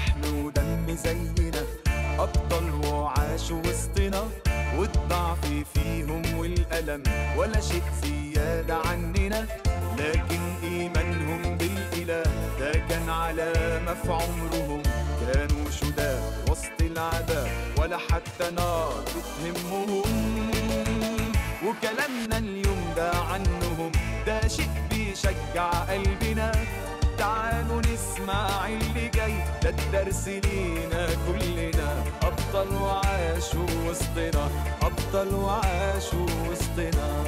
لحم ودم زينا أبطال وعاشوا وسطنا والضعف فيهم والألم ولا شيء زيادة عننا لكن إيمانهم بالإله ده كان علامة في عمرهم كانوا شداد وسط العذاب ولا حتى نار بتهمهم وكلامنا اليوم ده عنهم ده شيء بيشجع قلبنا تعالوا نسمع اللي جاي ده الدرس لينا كلنا أبطال وعاشوا وسطنا أبطال وعاشوا وسطنا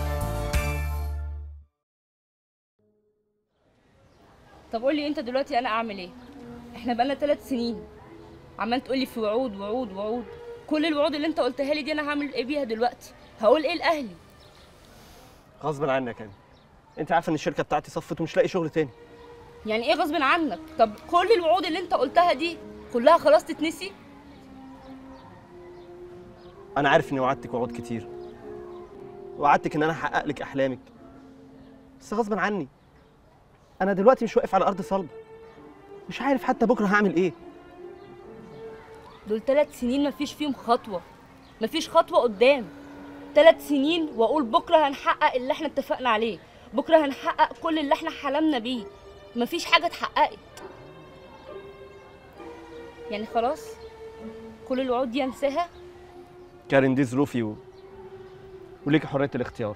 طب قول لي انت دلوقتي انا اعمل ايه احنا بقالنا ثلاث سنين عمال تقول لي في وعود وعود وعود كل الوعود اللي انت قلتها لي دي انا هعمل ايه بيها دلوقتي هقول ايه لاهلي غصب عنك يعني انت عارفه ان الشركه بتاعتي صفت ومش لاقي شغل تاني يعني ايه غصب عنك طب كل الوعود اللي انت قلتها دي كلها خلاص تتنسي انا عارف اني وعدتك وعود كتير وعدتك ان انا هحقق لك احلامك بس غصب عني انا دلوقتي مش واقف على ارض صلبه مش عارف حتى بكره هعمل ايه دول ثلاث سنين مفيش فيهم خطوه مفيش خطوه قدام ثلاث سنين واقول بكره هنحقق اللي احنا اتفقنا عليه بكره هنحقق كل اللي احنا حلمنا بيه مفيش حاجه اتحققت يعني خلاص كل الوعود دي انساها كارين دي ظروفي و... وليكي حريه الاختيار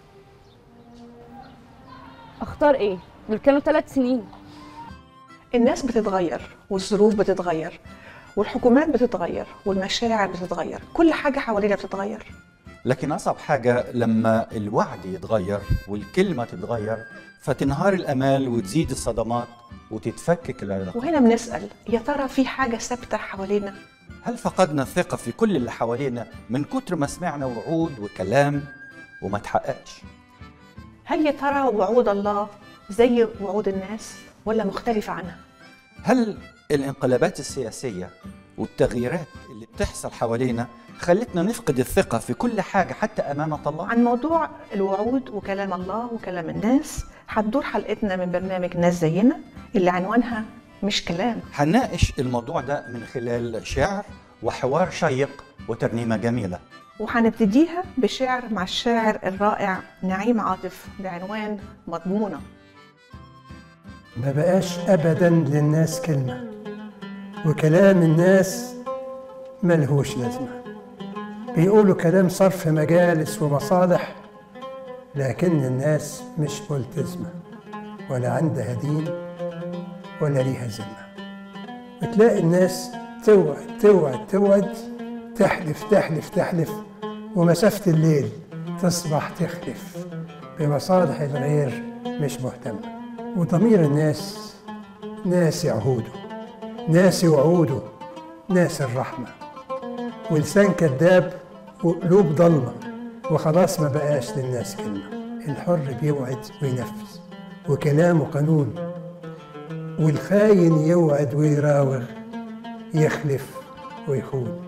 اختار ايه دول كانوا ثلاث سنين الناس بتتغير والظروف بتتغير والحكومات بتتغير والمشاعر بتتغير كل حاجة حوالينا بتتغير لكن أصعب حاجة لما الوعد يتغير والكلمة تتغير فتنهار الأمال وتزيد الصدمات وتتفكك العلاقات وهنا بنسأل يا ترى في حاجة ثابتة حوالينا هل فقدنا الثقة في كل اللي حوالينا من كتر ما سمعنا وعود وكلام وما تحققش هل يا ترى وعود الله زي وعود الناس ولا مختلفة عنها هل الانقلابات السياسية والتغييرات اللي بتحصل حوالينا خلتنا نفقد الثقة في كل حاجة حتى أمانة الله عن موضوع الوعود وكلام الله وكلام الناس هتدور حلقتنا من برنامج ناس زينا اللي عنوانها مش كلام هنناقش الموضوع ده من خلال شعر وحوار شيق وترنيمة جميلة وهنبتديها بشعر مع الشاعر الرائع نعيم عاطف بعنوان مضمونة ما بقاش ابدا للناس كلمه وكلام الناس ملهوش لازمه بيقولوا كلام صرف مجالس ومصالح لكن الناس مش ملتزمه ولا عندها دين ولا ليها ذمه بتلاقي الناس توعد توعد توعد تحلف تحلف تحلف ومسافه الليل تصبح تخلف بمصالح الغير مش مهتمه وضمير الناس ناسي عهوده ناسي وعوده ناسي الرحمة ولسان كذاب وقلوب ضلمة وخلاص ما بقاش للناس كلمة الحر بيوعد وينفذ وكلامه قانون والخاين يوعد ويراوغ يخلف ويخون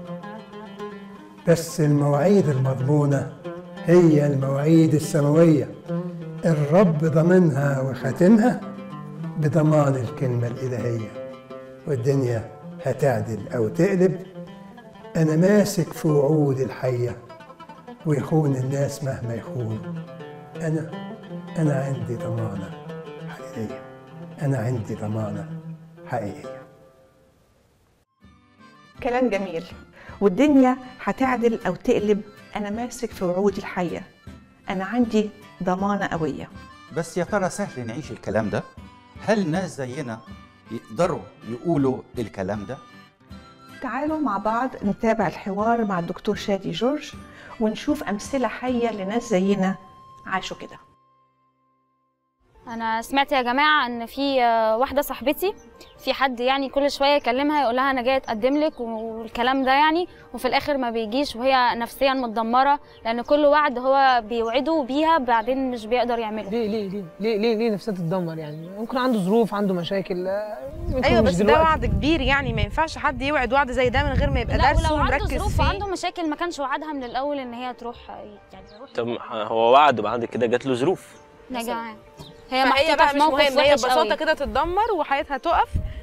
بس المواعيد المضمونة هي المواعيد السماوية الرب ضمنها وختمها بضمان الكلمة الإلهية والدنيا هتعدل أو تقلب أنا ماسك في وعود الحية ويخون الناس مهما يخونوا أنا أنا عندي ضمانة حقيقية أنا عندي ضمانة حقيقية كلام جميل والدنيا هتعدل أو تقلب أنا ماسك في وعود الحية أنا عندي ضمانة قوية بس يا ترى سهل نعيش الكلام ده؟ هل ناس زينا يقدروا يقولوا الكلام ده؟ تعالوا مع بعض نتابع الحوار مع الدكتور شادي جورج ونشوف أمثلة حية لناس زينا عاشوا كده انا سمعت يا جماعه ان في آه، واحده صاحبتي في حد يعني كل شويه يكلمها يقول لها انا جاي اتقدم لك والكلام ده يعني وفي الاخر ما بيجيش وهي نفسيا متدمره لان كل وعد هو بيوعده بيها بعدين مش بيقدر يعمله ليه ليه ليه ليه ليه, ليه نفسها تتدمر يعني ممكن عنده ظروف عنده مشاكل آه، يمكن ايوه مش بس ده دلوقتي. وعد كبير يعني ما ينفعش حد يوعد وعد زي ده من غير ما يبقى لا دارسه ولو عنده ومركز ظروف فيه وعنده مشاكل ما كانش وعدها من الاول ان هي تروح يعني تروح طب هو وعد وبعد كده جات له ظروف يا جماعه هي فهي محطوطه بقى في مش موقف مهم هي وحش ببساطه قوي كده تتدمر وحياتها تقف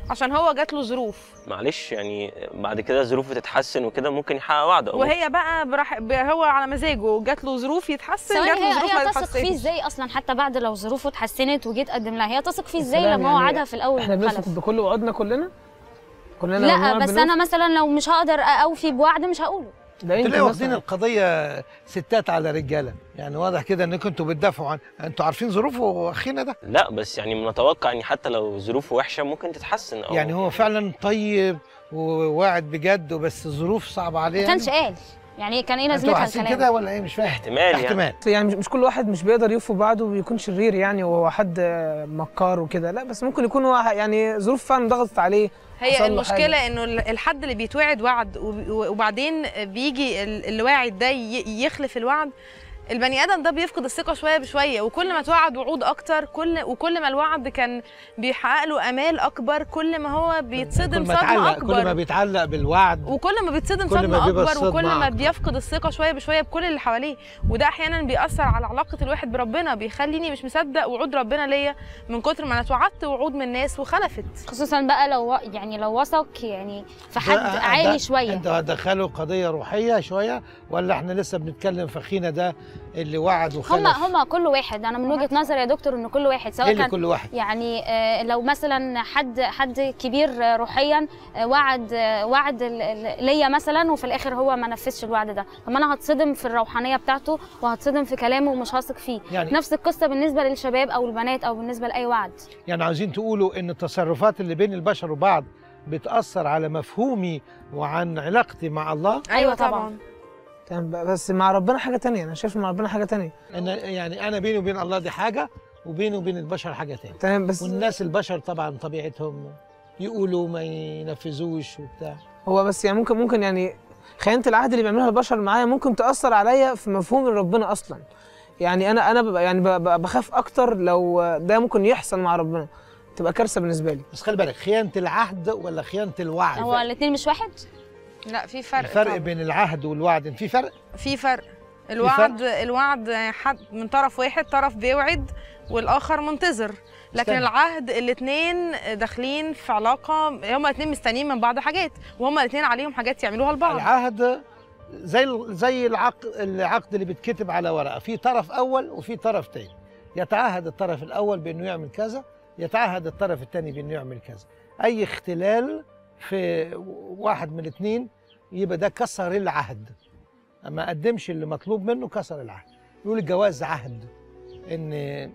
عشان هو جات له ظروف معلش يعني بعد كده ظروفه تتحسن وكده ممكن يحقق وعده أو وهي بقى براح ب- هو على مزاجه جات له ظروف يتحسن ثواني جات له هي ظروف ما هي تثق فيه يتحسنش ازاي اصلا حتى بعد لو ظروفه اتحسنت وجيت اقدم لها هي تثق فيه ازاي سلام لما هو يعني وعدها في الاول احنا وخلف؟ بنثق بكل وعودنا كلنا كلنا لا مجموعة بس بنوف. انا مثلا لو مش هقدر اوفي بوعد مش هقوله ده انت تلاقي واخدين مثلا القضيه ستات على رجاله يعني واضح كده انكم انتوا بتدافعوا عن انتوا عارفين ظروفه اخينا ده لا بس يعني بنتوقع ان حتى لو ظروفه وحشه ممكن تتحسن او يعني هو فعلا طيب وواعد بجد وبس ظروف صعبه عليه ما كانش قال يعني كان ايه انتوا لازمتها حاسين الكلام كده ولا ايه مش فاهم احتمال يعني احتمال يعني مش- مش كل واحد مش بيقدر يوفي بعده ويكون شرير يعني وهو حد مكار وكده لا بس ممكن يكون هو يعني ظروف فعلا ضغطت عليه هي حصل له المشكله حاجة. انه ال- الحد اللي بيتوعد وعد وب- وبعدين بيجي ال- الواعد ده ي- يخلف الوعد البني ادم ده بيفقد الثقه شويه بشويه وكل ما توعد وعود اكتر كل وكل ما الوعد كان بيحقق له امال اكبر كل ما هو بيتصدم كل ما صدمه اتعلق كل ما اكبر بيتعلق بالوعد وكل ما بيتصدم كل ما صدمه بيبقى اكبر الصدمة وكل ما أكبر. بيفقد الثقه شويه بشويه بكل اللي حواليه وده احيانا بيأثر على علاقه الواحد بربنا بيخليني مش مصدق وعود ربنا ليا من كتر ما انا اتوعدت وعود من الناس وخلفت خصوصا بقى لو يعني لو وثق يعني في حد ده- ده- عالي شويه انت هتدخله قضيه روحيه شويه ولا احنا لسه بنتكلم في اخينا ده اللي وعد وخلف هما هما كل واحد انا من وجهه نظري يا دكتور ان كل واحد ايه سواء اللي كان كل واحد يعني آه، لو مثلا حد حد كبير آه، روحيا آه، وعد آه، وعد ال- ال- ليا مثلا وفي الاخر هو ما نفذش الوعد ده طب ما انا هتصدم في الروحانيه بتاعته وهتصدم في كلامه ومش هثق فيه يعني نفس القصه بالنسبه للشباب او البنات او بالنسبه لاي وعد يعني عاوزين تقولوا ان التصرفات اللي بين البشر وبعض بتاثر على مفهومي وعن علاقتي مع الله ايوه طبعا تمام بس مع ربنا حاجه تانية انا شايف مع ربنا حاجه تانية ان يعني انا بيني وبين الله دي حاجه وبيني وبين البشر حاجه تانية تمام بس والناس البشر طبعا طبيعتهم يقولوا ما ينفذوش وبتاع هو بس يعني ممكن ممكن يعني خيانه العهد اللي بيعملوها البشر معايا ممكن تاثر عليا في مفهوم ربنا اصلا يعني انا انا ببقى يعني ببقى بخاف اكتر لو ده ممكن يحصل مع ربنا تبقى كارثه بالنسبه لي بس خلي بالك خيانه العهد ولا خيانه الوعد هو الاثنين مش واحد لا في فرق الفرق طبعاً. بين العهد والوعد في فرق في فرق الوعد الوعد حد من طرف واحد طرف بيوعد والاخر منتظر لكن استنى. العهد الاثنين داخلين في علاقه هما الاثنين مستنيين من بعض حاجات وهما الاثنين عليهم حاجات يعملوها لبعض العهد زي ال- زي العقد العقد اللي بيتكتب على ورقه في طرف اول وفي طرف تاني يتعهد الطرف الاول بانه يعمل كذا يتعهد الطرف الثاني بانه يعمل كذا اي اختلال في واحد من الاثنين يبقى ده كسر العهد ما قدمش اللي مطلوب منه كسر العهد يقول الجواز عهد ان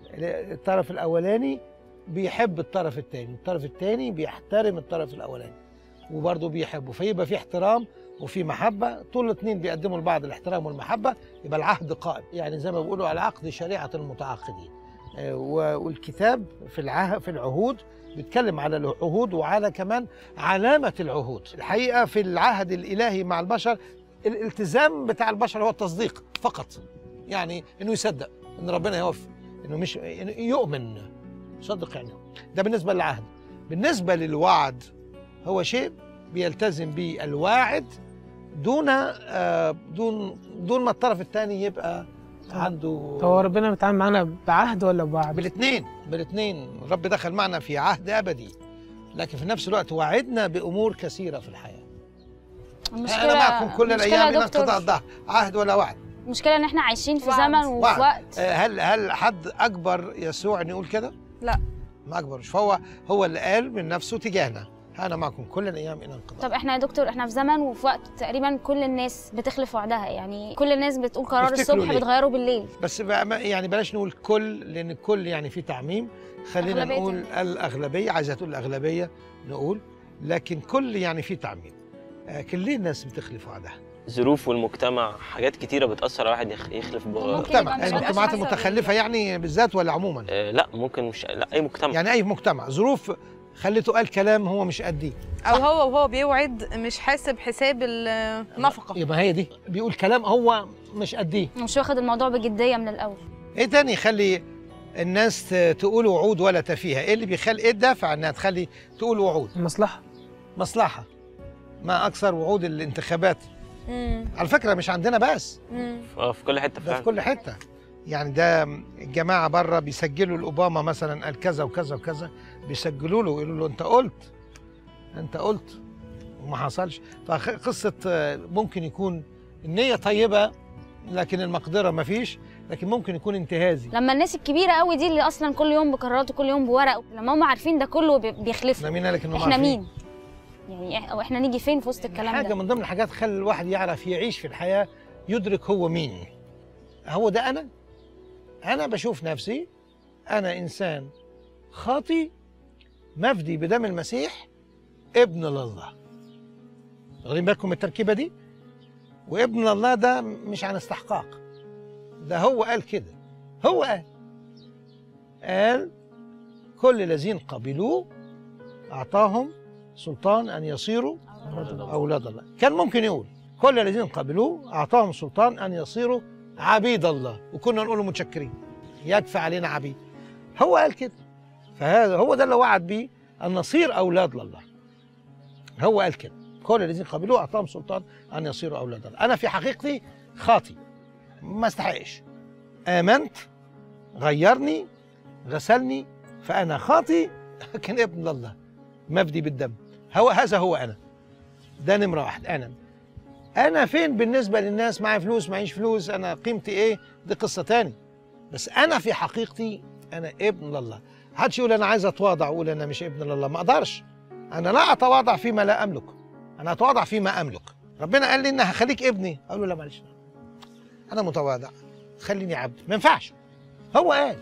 الطرف الاولاني بيحب الطرف الثاني الطرف الثاني بيحترم الطرف الاولاني وبرضه بيحبه فيبقى في احترام وفي محبه طول الاثنين بيقدموا لبعض الاحترام والمحبه يبقى العهد قائم يعني زي ما بيقولوا العقد شريعه المتعاقدين آه، و- والكتاب في العه في العهود بيتكلم على العهود وعلى كمان علامه العهود الحقيقه في العهد الالهي مع البشر الالتزام بتاع البشر هو التصديق فقط يعني انه يصدق ان ربنا يوفي انه مش إنه يؤمن صدق يعني ده بالنسبه للعهد بالنسبه للوعد هو شيء بيلتزم به الواعد دون آه، دون دون ما الطرف الثاني يبقى عنده هو ربنا بيتعامل معانا بعهد ولا بوعد بالاثنين بالاثنين الرب دخل معنا في عهد ابدي لكن في نفس الوقت وعدنا بامور كثيره في الحياه انا معكم كل المشكلة الايام يا الى دكتور، انقضاء الدهر عهد ولا وعد المشكله ان احنا عايشين في وعد. زمن وفي وعد. وقت آه، هل هل حد اكبر يسوع ان يقول كده؟ لا. ما اكبرش فهو هو اللي قال من نفسه تجاهنا انا معكم كل الايام الى انقضاء طب احنا يا دكتور احنا في زمن وفي وقت تقريبا كل الناس بتخلف وعدها يعني كل الناس بتقول قرار تفتكروا الصبح ليه؟ بتغيره بالليل بس بقى ما- يعني بلاش نقول كل لان الكل يعني في تعميم خلينا أغلبية نقول يعني. الاغلبيه عايزه تقول الاغلبيه نقول لكن كل يعني في تعميم آه، كل ليه الناس بتخلف وعدها ظروف والمجتمع حاجات كتيره بتاثر على واحد يخ- يخلف ب... ممكن مجتمع يبقى مش يعني بقاش المجتمعات حسب المتخلفه يعني بالذات ولا عموما آه لا ممكن مش لا اي مجتمع يعني اي مجتمع ظروف خليته قال كلام هو مش قديه او هو وهو بيوعد مش حاسب حساب النفقه يبقى هي دي بيقول كلام هو مش قديه مش واخد الموضوع بجديه من الاول ايه تاني يخلي الناس ت- تقول وعود ولا تفيها ايه اللي بيخلي ايه الدافع انها تخلي تقول وعود المصلحه مصلحه ما اكثر وعود الانتخابات امم على فكره مش عندنا بس امم آه، في كل حته ده في فعلا كل حته يعني ده الجماعه بره بيسجلوا لاوباما مثلا قال كذا وكذا وكذا بيسجلوا له يقولوا له انت قلت انت قلت وما حصلش فقصه آه، ممكن يكون النيه طيبه لكن المقدره ما فيش لكن ممكن يكون انتهازي لما الناس الكبيره قوي دي اللي اصلا كل يوم بقرارات وكل يوم بورق لما هم عارفين ده كله بي- بيخلفوا احنا مين قالك انهم احنا عارفين؟ مين يعني إح- او احنا نيجي فين في وسط الكلام حاجه ده من ضمن الحاجات تخلي الواحد يعرف يعيش في الحياه يدرك هو مين هو ده انا انا بشوف نفسي انا انسان خاطي مفدي بدم المسيح ابن لله واخدين بالكم من التركيبه دي وابن الله ده مش عن استحقاق ده هو قال كده هو قال قال كل الذين قبلوه اعطاهم سلطان ان يصيروا اولاد الله كان ممكن يقول كل الذين قبلوه اعطاهم سلطان ان يصيروا عبيد الله وكنا نقول له متشكرين يدفع علينا عبيد هو قال كده فهذا هو ده اللي وعد بيه ان نصير اولاد لله هو قال كده كل الذين قبلوه اعطاهم سلطان ان يصيروا اولاد الله انا في حقيقتي خاطي ما استحقش امنت غيرني غسلني فانا خاطي لكن ابن الله مفدي بالدم هو هذا هو انا ده نمره واحد انا انا فين بالنسبه للناس معايا فلوس معيش فلوس انا قيمتي ايه دي قصه تاني بس انا في حقيقتي انا ابن لله محدش يقول انا عايز اتواضع واقول انا مش ابن لله ما اقدرش انا لا اتواضع فيما لا املك انا اتواضع فيما املك ربنا قال لي ان هخليك ابني اقول له لا معلش انا متواضع خليني عبد ما ينفعش هو قال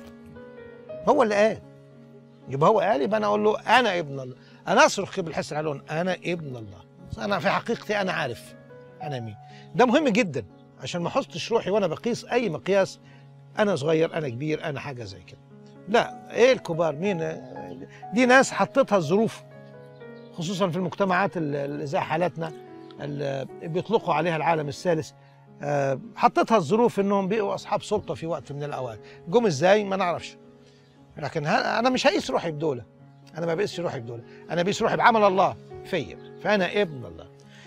هو اللي قال يبقى هو قال يبقى انا اقول له انا ابن الله انا اصرخ بالحس العلون انا ابن الله انا في حقيقتي انا عارف انا مين ده مهم جدا عشان ما احطش روحي وانا بقيس اي مقياس انا صغير انا كبير انا حاجه زي كده لا ايه الكبار مين دي ناس حطتها الظروف خصوصا في المجتمعات اللي زي حالاتنا اللي بيطلقوا عليها العالم الثالث آه، حطتها الظروف انهم بقوا اصحاب سلطه في وقت من الاوقات جم ازاي ما نعرفش لكن ها- انا مش هقيس روحي بدوله انا ما بقيسش روحي بدوله انا بقيس روحي بعمل الله فيا فانا ابن الله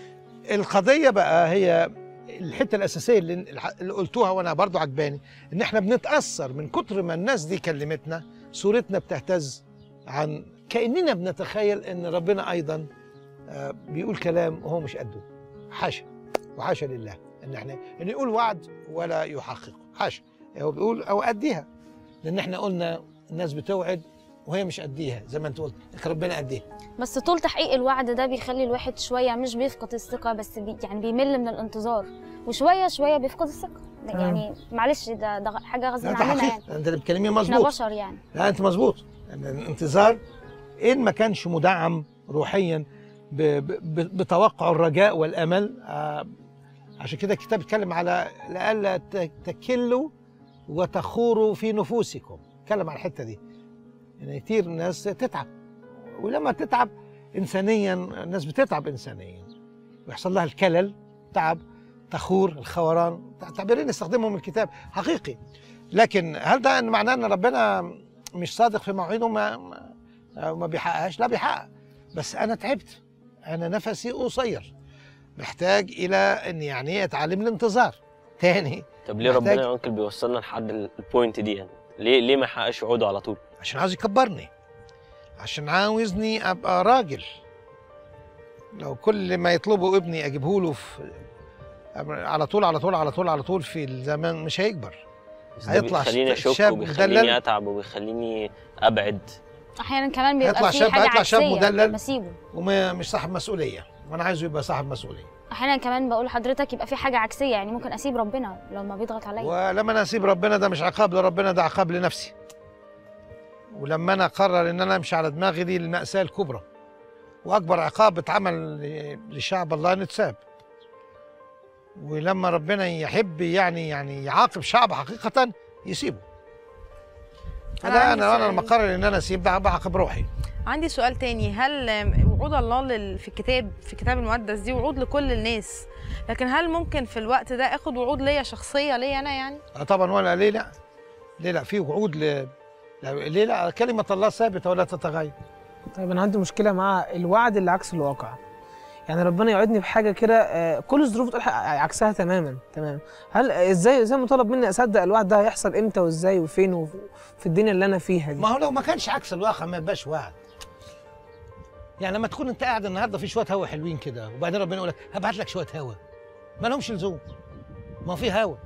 القضيه بقى هي الحته الاساسيه اللي, اللي قلتوها وانا برضو عجباني ان احنا بنتاثر من كتر ما الناس دي كلمتنا صورتنا بتهتز عن كاننا بنتخيل ان ربنا ايضا آه، بيقول كلام وهو مش قده حاشا وحاشا لله ان احنا ان يقول وعد ولا يحققه حاشا هو بيقول او اديها لان احنا قلنا الناس بتوعد وهي مش قديها زي ما انت قلت لكن ربنا قديها بس طول تحقيق الوعد ده بيخلي الواحد شويه مش بيفقد الثقه بس بي يعني بيمل من الانتظار وشويه شويه بيفقد الثقه ده آه. يعني معلش ده, ده حاجه غصب لا، ده عننا يعني حقيقة انت اللي بتكلميه احنا مظبوط بشر يعني لا انت مظبوط ان الانتظار ان ما كانش مدعم روحيا ب- ب- بتوقع الرجاء والامل آه، عشان كده الكتاب بيتكلم على لئلا ت- تكلوا وتخوروا في نفوسكم اتكلم على الحته دي يعني كتير ناس تتعب ولما تتعب انسانيا الناس بتتعب انسانيا ويحصل لها الكلل تعب تخور الخوران تعبيرين استخدمهم الكتاب حقيقي لكن هل ده إن معناه ان ربنا مش صادق في مواعيده ما ما- ما بيحققهاش لا بيحقق بس انا تعبت انا نفسي قصير محتاج الى ان يعني إيه اتعلم الانتظار تاني طب ليه محتاج- ربنا يا انكل بيوصلنا لحد ال- البوينت دي يعني ليه ليه ما يحققش وعوده على طول عشان عاوز يكبرني عشان عاوزني ابقى راجل لو كل ما يطلبه ابني اجيبه له في على طول على طول على طول على طول في الزمان مش هيكبر بس ده هيطلع بيخليني ش- اشك شاب وبيخليني مدلل اتعب وبيخليني ابعد احيانا كمان بيبقى هيطلع في شاب حاجه هيطلع شاب عكسيه مدلل بسيبه ومش صاحب مسؤوليه وانا عايزه يبقى صاحب مسؤوليه احيانا كمان بقول لحضرتك يبقى في حاجه عكسيه يعني ممكن اسيب ربنا لو ما بيضغط عليا ولما انا اسيب ربنا ده مش عقاب لربنا ده عقاب لنفسي ولما انا اقرر ان انا امشي على دماغي دي الماساه الكبرى واكبر عقاب اتعمل ل- لشعب الله انه اتساب ولما ربنا يحب يعني يعني يعاقب شعب حقيقه يسيبه أنا فده عندي انا انا سؤال. لما اقرر ان انا اسيب ده بعاقب روحي عندي سؤال تاني هل وعود الله لل- في الكتاب في الكتاب المقدس دي وعود لكل الناس لكن هل ممكن في الوقت ده اخد وعود ليا شخصيه ليا انا يعني آه طبعا ولا ليه لا ليه لا في وعود ل... لا- ليه لا كلمه الله ثابته ولا تتغير طيب انا عندي مشكله مع الوعد اللي عكس الواقع يعني ربنا يوعدني بحاجه كده آه، كل الظروف تقول ح- عكسها تماما تمام هل ازاي ازاي مطالب مني اصدق الوعد ده هيحصل امتى وازاي وفين وف- في الدنيا اللي انا فيها دي ما هو لو ما كانش عكس الواقع ما يبقاش وعد يعني لما تكون انت قاعد النهارده في شويه هوا حلوين كده وبعدين ربنا يقول لك هبعت لك شويه هوا ما لهمش لزوم ما هو في هوا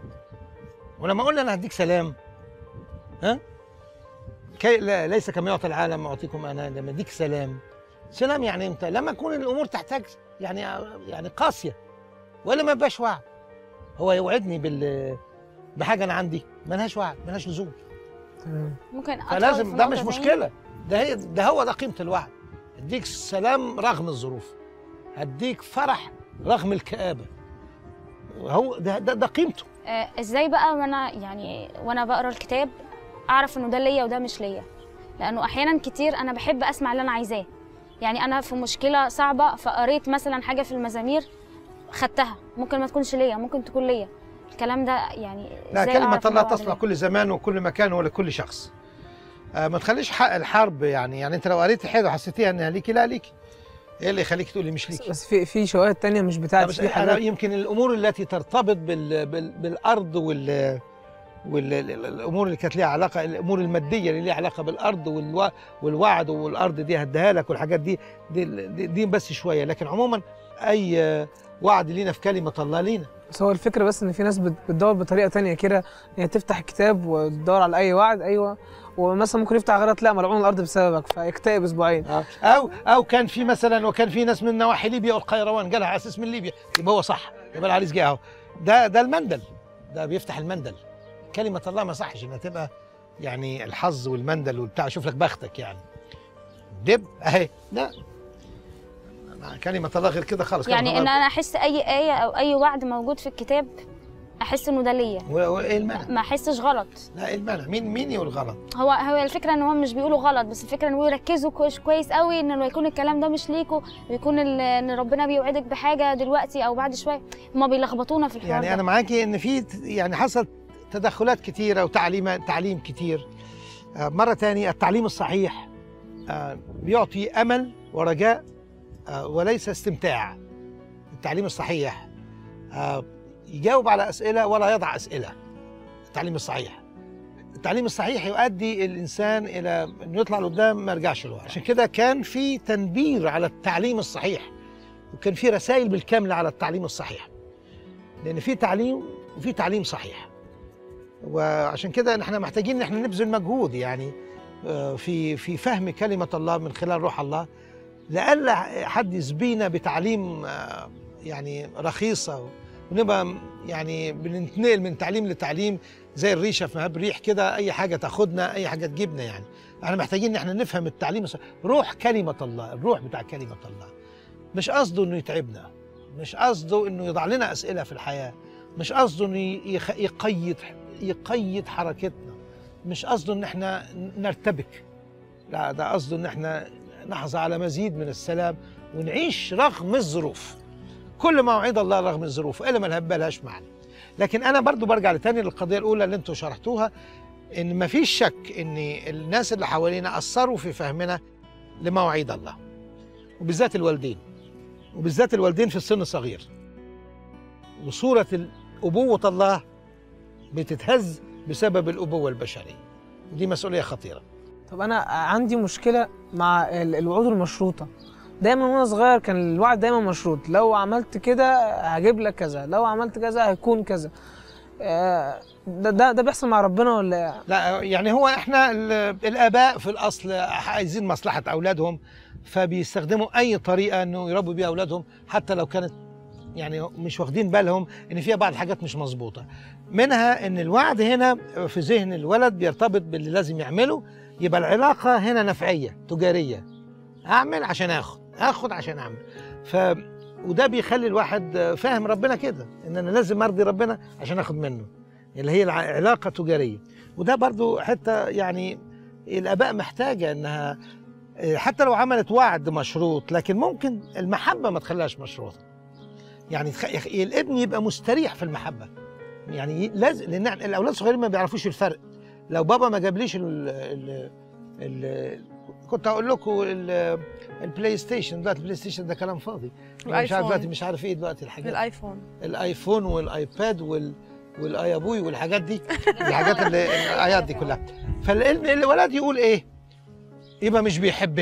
ولما قلنا انا هديك سلام ها كي لا ليس كما يعطي العالم اعطيكم انا لما اديك سلام سلام يعني امتى لما تكون الامور تحتاج يعني يعني قاسيه ولا ما يبقاش وعد هو يوعدني بال بحاجه انا عندي ملهاش وعد ملهاش لزوم ممكن أدخل فلازم في ده نقطة مش تاني؟ مشكله ده هي ده هو ده قيمه الوعد اديك سلام رغم الظروف هديك فرح رغم الكآبه هو ده ده, ده قيمته آه، ازاي بقى وانا يعني وانا بقرا الكتاب اعرف انه ده ليا وده مش ليا لانه احيانا كتير انا بحب اسمع اللي انا عايزاه يعني انا في مشكله صعبه فقريت مثلا حاجه في المزامير خدتها ممكن ما تكونش ليا ممكن تكون ليا الكلام ده يعني لا إزاي كلمة أعرف الله إنه وعد تصلح ليا؟ كل زمان وكل مكان ولكل شخص آه ما تخليش حق الحرب يعني يعني انت لو قريت حاجه وحسيتيها انها ليكي لا ليكي ايه اللي يخليك تقولي مش ليكي بس في في شواهد تانية مش لا بتاعتي بس في أنا حاجات يمكن الامور التي ترتبط بال بال بالارض وال والامور اللي كانت ليها علاقه الامور الماديه اللي ليها علاقه بالارض والو والوعد والارض دي هديها لك والحاجات دي دي, دي, دي بس شويه لكن عموما اي آه، وعد لينا في كلمه الله لينا بس هو الفكرة بس إن في ناس بت- بتدور بطريقة تانية كده إن هي تفتح الكتاب وتدور على أي وعد أيوه ومثلا ممكن يفتح غلط لا ملعون الأرض بسببك فيكتئب أسبوعين او او كان في مثلا وكان في ناس من نواحي ليبيا والقيروان جالها على اساس من ليبيا يبقى هو صح يبقى العريس جه اهو ده ده المندل ده بيفتح المندل كلمه الله ما صحش انها تبقى يعني الحظ والمندل والبتاع شوف لك بختك يعني دب اهي لا كلمه الله غير كده خالص كلمة يعني الله ان انا احس اي ايه او اي وعد موجود في الكتاب احس انه ده ليا و- وايه المانع؟ ما احسش غلط لا ايه المانع؟ مين مين يقول غلط؟ هو هو الفكره ان هم مش بيقولوا غلط بس الفكره ان هو يركزوا كويس كويس قوي ان لو يكون الكلام ده مش ليكوا ويكون ال- ان ربنا بيوعدك بحاجه دلوقتي او بعد شويه هم بيلخبطونا في الحوار يعني ده. انا معاكي ان في ت- يعني حصل تدخلات كتيره وتعليم تعليم كتير آه، مره تانية التعليم الصحيح آه، بيعطي امل ورجاء آه، وليس استمتاع التعليم الصحيح آه، يجاوب على اسئله ولا يضع اسئله التعليم الصحيح التعليم الصحيح يؤدي الانسان الى انه يطلع لقدام ما يرجعش لورا عشان كده كان في تنبير على التعليم الصحيح وكان في رسائل بالكامله على التعليم الصحيح لان في تعليم وفي تعليم صحيح وعشان كده احنا محتاجين ان احنا نبذل مجهود يعني آه، في في فهم كلمه الله من خلال روح الله لئلا حد يسبينا بتعليم آه، يعني رخيصه ونبقى يعني بننتقل من تعليم لتعليم زي الريشه في مهب ريح كده اي حاجه تاخدنا اي حاجه تجيبنا يعني احنا محتاجين ان احنا نفهم التعليم الصح- روح كلمه الله الروح بتاع كلمه الله مش قصده انه يتعبنا مش قصده انه يضع لنا اسئله في الحياه مش قصده انه يخ- يقيد يقيد حركتنا مش قصده ان احنا نرتبك لا ده قصده ان احنا نحظى على مزيد من السلام ونعيش رغم الظروف كل مواعيد الله رغم الظروف الا ما لها- لهاش معنى لكن انا برضو برجع لتاني للقضيه الاولى اللي انتم شرحتوها ان مفيش شك ان الناس اللي حوالينا اثروا في فهمنا لمواعيد الله وبالذات الوالدين وبالذات الوالدين في السن الصغير وصورة أبوة الله بتتهز بسبب الأبوة البشرية ودي مسؤولية خطيرة طب انا عندي مشكله مع ال- الوعود المشروطه دايما وانا صغير كان الوعد دايما مشروط لو عملت كده هجيب لك كذا لو عملت كذا هيكون كذا آه، ده ده, ده بيحصل مع ربنا ولا لا يعني هو احنا ال- الآباء في الأصل عايزين مصلحة أولادهم فبيستخدموا أي طريقة إنه يربوا بيها أولادهم حتى لو كانت يعني مش واخدين بالهم إن فيها بعض الحاجات مش مظبوطة منها إن الوعد هنا في ذهن الولد بيرتبط باللي لازم يعمله يبقى العلاقة هنا نفعية تجارية أعمل عشان آخد آخد عشان أعمل ف وده بيخلي الواحد فاهم ربنا كده إن أنا لازم أرضي ربنا عشان آخد منه اللي هي الع- علاقة تجارية وده برضو حتى يعني الآباء محتاجة إنها حتى لو عملت وعد مشروط لكن ممكن المحبة ما تخليهاش مشروطة يعني تخ- يخ- الابن يبقى مستريح في المحبة يعني ي- لازم لأن إحنا- الأولاد الصغيرين ما بيعرفوش الفرق لو بابا ما جابليش ال ال ال كنت هقول لكم ال- البلاي ستيشن دلوقتي البلاي ستيشن ده كلام فاضي أنا مش عارف الآيفون. دلوقتي مش عارف ايه دلوقتي الحاجات الايفون الايفون والايباد وال والاي ابوي والحاجات دي الحاجات اللي الايات دي كلها فالولد يقول ايه يبقى مش بيحبني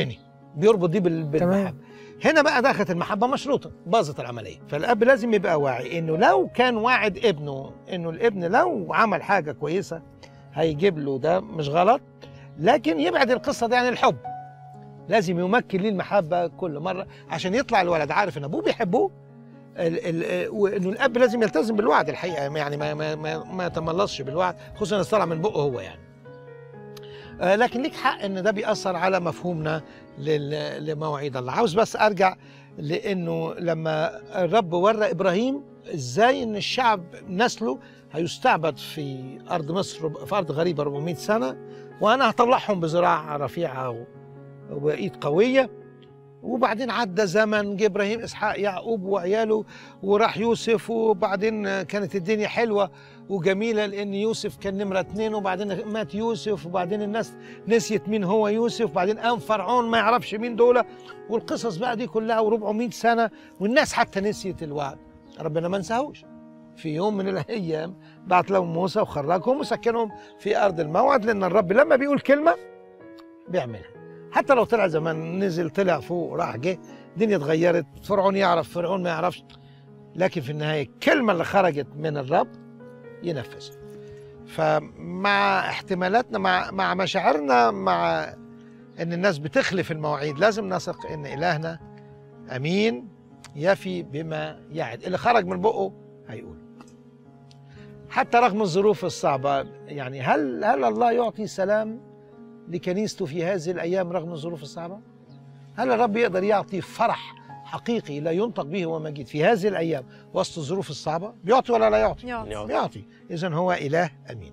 بيربط دي بال- تمام. بالمحبه هنا بقى دخلت المحبه مشروطه باظت العمليه فالاب لازم يبقى واعي انه لو كان واعد ابنه انه الابن لو عمل حاجه كويسه هيجيب له ده مش غلط لكن يبعد القصه دي عن الحب لازم يمكن ليه المحبه كل مره عشان يطلع الولد عارف ان ابوه بيحبوه ال- ال- وانه الاب لازم يلتزم بالوعد الحقيقه يعني ما ما ما, ما يتملصش بالوعد خصوصا إنه طالع من بقه هو يعني آه، لكن ليك حق ان ده بيأثر على مفهومنا لل- لمواعيد الله عاوز بس ارجع لانه لما الرب ورى ابراهيم ازاي ان الشعب نسله هيستعبد في ارض مصر في ارض غريبه 400 سنه وانا هطلعهم بزراعه رفيعه و- وايد قويه وبعدين عدى زمن جه ابراهيم اسحاق يعقوب وعياله وراح يوسف وبعدين كانت الدنيا حلوه وجميله لان يوسف كان نمره اتنين وبعدين مات يوسف وبعدين الناس نسيت مين هو يوسف وبعدين قام فرعون ما يعرفش مين دول والقصص بقى دي كلها و400 سنه والناس حتى نسيت الوعد ربنا ما نساهوش في يوم من الايام بعت لهم موسى وخرجهم وسكنهم في ارض الموعد لان الرب لما بيقول كلمه بيعملها حتى لو طلع زمان نزل طلع فوق راح جه الدنيا اتغيرت فرعون يعرف فرعون ما يعرفش لكن في النهايه الكلمه اللي خرجت من الرب ينفذها فمع احتمالاتنا مع مع مشاعرنا مع ان الناس بتخلف المواعيد لازم نثق ان الهنا امين يفي بما يعد اللي خرج من بقه هيقول حتى رغم الظروف الصعبه يعني هل هل الله يعطي سلام لكنيسته في هذه الايام رغم الظروف الصعبه هل الرب يقدر يعطي فرح حقيقي لا ينطق به ومجيد في هذه الايام وسط الظروف الصعبه بيعطي ولا لا يعطي يعطي. بيعطي اذا هو اله امين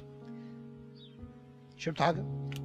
شربت حاجه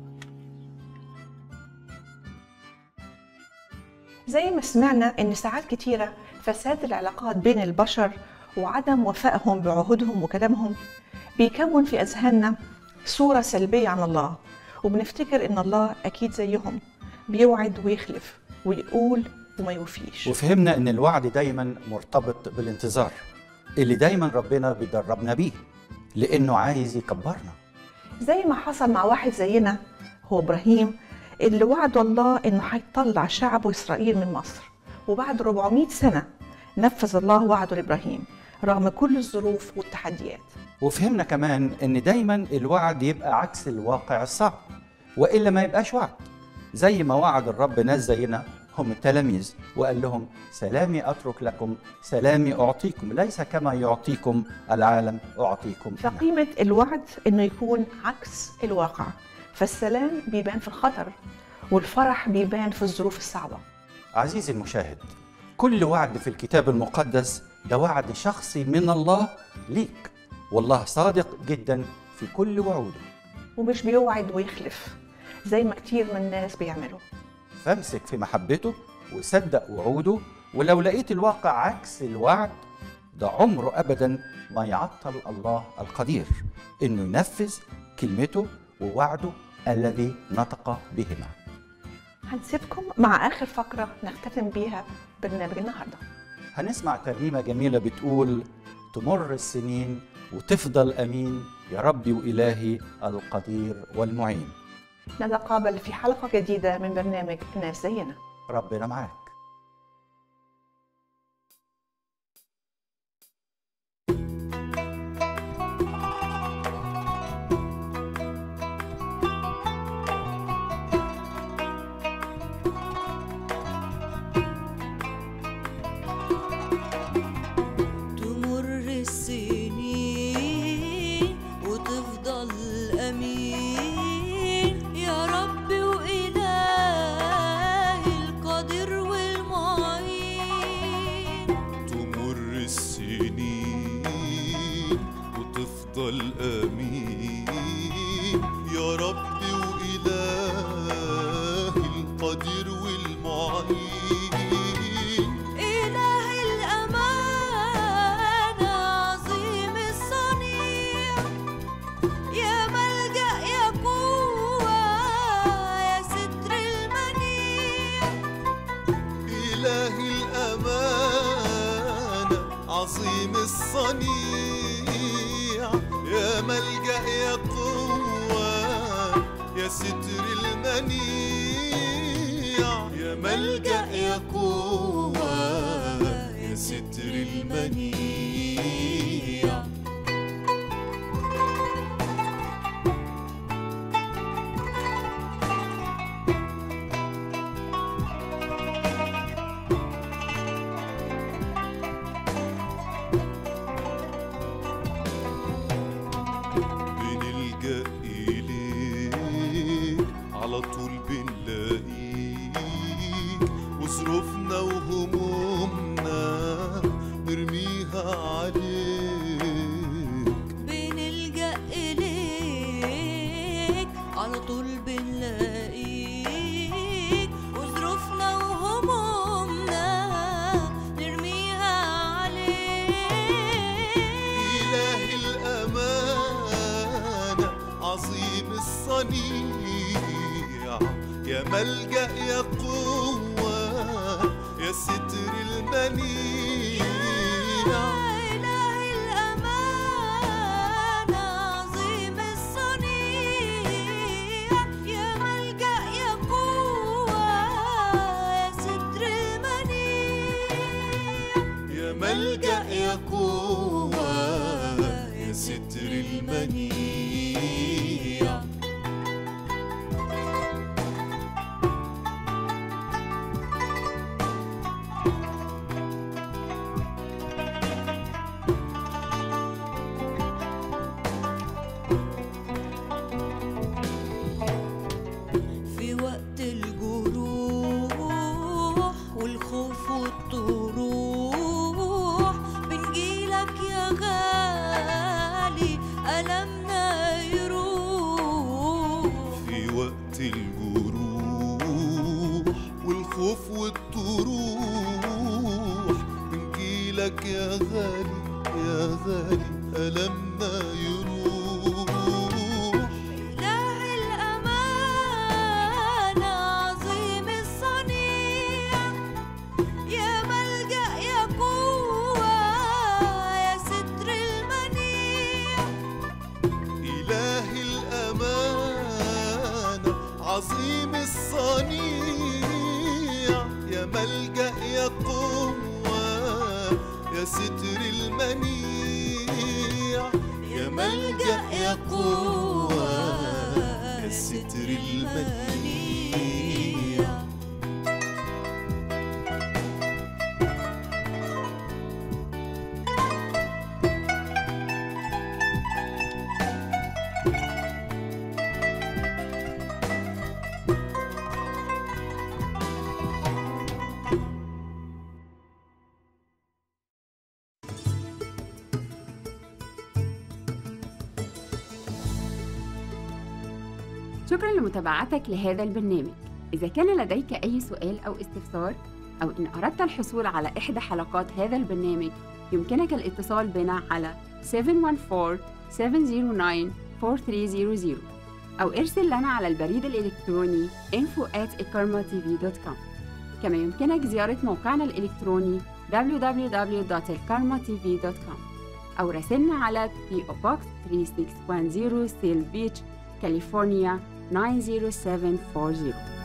زي ما سمعنا ان ساعات كتيره فساد العلاقات بين البشر وعدم وفائهم بعهودهم وكلامهم بيكون في اذهاننا صوره سلبيه عن الله وبنفتكر ان الله اكيد زيهم بيوعد ويخلف ويقول وما يوفيش وفهمنا ان الوعد دايما مرتبط بالانتظار اللي دايما ربنا بيدربنا بيه لانه عايز يكبرنا زي ما حصل مع واحد زينا هو ابراهيم اللي وعد الله انه هيطلع شعبه اسرائيل من مصر وبعد 400 سنه نفذ الله وعده لابراهيم رغم كل الظروف والتحديات وفهمنا كمان ان دايما الوعد يبقى عكس الواقع الصعب والا ما يبقاش وعد زي ما وعد الرب ناس زينا هم التلاميذ وقال لهم سلامي اترك لكم سلامي اعطيكم ليس كما يعطيكم العالم اعطيكم أنا. فقيمه الوعد انه يكون عكس الواقع فالسلام بيبان في الخطر والفرح بيبان في الظروف الصعبه عزيزي المشاهد كل وعد في الكتاب المقدس ده وعد شخصي من الله ليك والله صادق جدا في كل وعوده ومش بيوعد ويخلف زي ما كتير من الناس بيعملوا فامسك في محبته وصدق وعوده ولو لقيت الواقع عكس الوعد ده عمره ابدا ما يعطل الله القدير انه ينفذ كلمته ووعده الذي نطق بهما هنسيبكم مع اخر فقره نختتم بيها برنامج النهارده هنسمع ترنيمه جميله بتقول تمر السنين وتفضل امين يا ربي والهي القدير والمعين نتقابل في حلقه جديده من برنامج ناس زينا ربنا معاك تمر السنين وتفضل أمين يا رب وإلهي القدير والمعين تمر السنين وتفضل امين يا ربي والهي القدير والمعين إله الأمانة عظيم الصنيع يا ملجأ يا قوة يا ستر المنيع إله الأمانة عظيم الصنيع يا ملجأ يا قوة يا ستر المنيع يا ملجأ يا قوة يا ستر المنيع بنلجأ إليك على طول بنلاقيك وظروفنا وهمومنا نرميها عليك بنلجأ إليك على طول بنلاقيك وظروفنا وهمومنا نرميها عليك إله الأمانة عظيم الصنيع يا ملجأ يا قوة يا ستر المنيع إله الأمان عظيم الصنيع يا ملجأ يا قوة يا ستر المنيع يا ملجأ يا قوة يا ستر المنيع في وقت الجروح والخوف والطروح بنجيلك يا غالي ألمنا يروح في وقت الجروح والخوف والطروح بنجيلك يا غالي يا غالي ألمنا يروح إله الأمان عظيم الصنيع يا ملجأ يا قوة يا ستر المنيع إله الأمانة عظيم الصنيع يا ملجأ يا قوة يا ستر المنيع يا ملجأ يا قوة يا ستر المنيع شكرا لمتابعتك لهذا البرنامج إذا كان لديك أي سؤال أو استفسار أو إن أردت الحصول على إحدى حلقات هذا البرنامج يمكنك الاتصال بنا على 714-709-4300 أو ارسل لنا على البريد الإلكتروني info at كما يمكنك زيارة موقعنا الإلكتروني www.elkarmatv.com أو راسلنا على PO Box 3610 Seal Beach, كاليفورنيا 90740